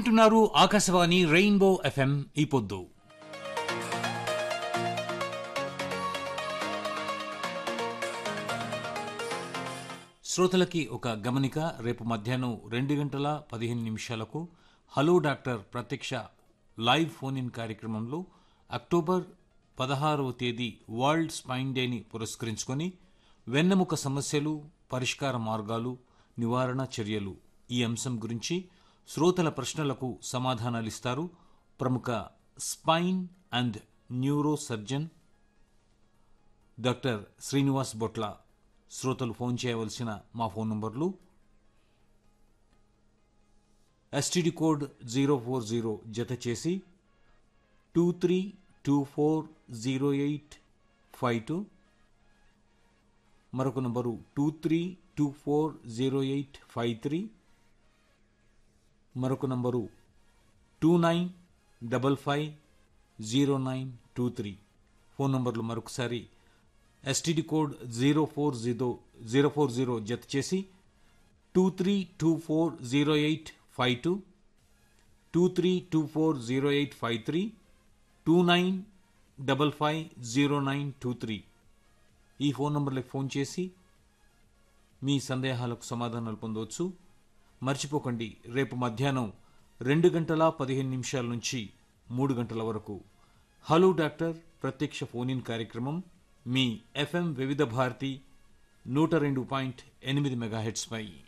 వింటున్నారు Akashvani rainbow FM ఈ పొద్దు శ్రోతలకి ఒక గమనిక రేపు మధ్యాహ్నం రెండు గంటల పదిహేను నిమిషాలకు హలో డాక్టర్ ప్రత్యక్ష లైవ్ ఫోన్ ఇన్ కార్యక్రమంలో అక్టోబర్ పదహారవ తేదీ వరల్డ్ స్పైన్ డేని పురస్కరించుకొని వెన్నెముక సమస్యలు పరిష్కార మార్గాలు నివారణ చర్యలు ఈ అంశం గురించి శ్రోతల ప్రశ్నలకు సమాధానాలిస్తారు ప్రముఖ spine and neuro surgeon doctor Srinivas Botla శ్రోతలు ఫోన్ చేయవలసిన మా phone numbers STD code zero four zero జత చేసి two three two four zero eight five two మరొక number two three two four zero eight five three మరొక number two nine double five zero nine two three phone numbers మరొకసారి STD code zero four zero zero four zero జత చేసి two three two four zero eight five two two three two four zero eight five three two nine double five zero nine two three ఈ phone నంబర్లకు phone చేసి మీ సందేహాలకు సమాధానాలు పొందవచ్చు మర్చిపోకండి రేపు మధ్యాహ్నం రెండు గంటల పదిహేను నిమిషాల నుంచి మూడు గంటల వరకు హలో డాక్టర్ ప్రత్యక్ష ఫోన్ ఇన్ కార్యక్రమం మీ ఎఫ్ఎం వివిధ భారతి నూట రెండు పాయింట్ ఎనిమిది మెగాహెట్స్పై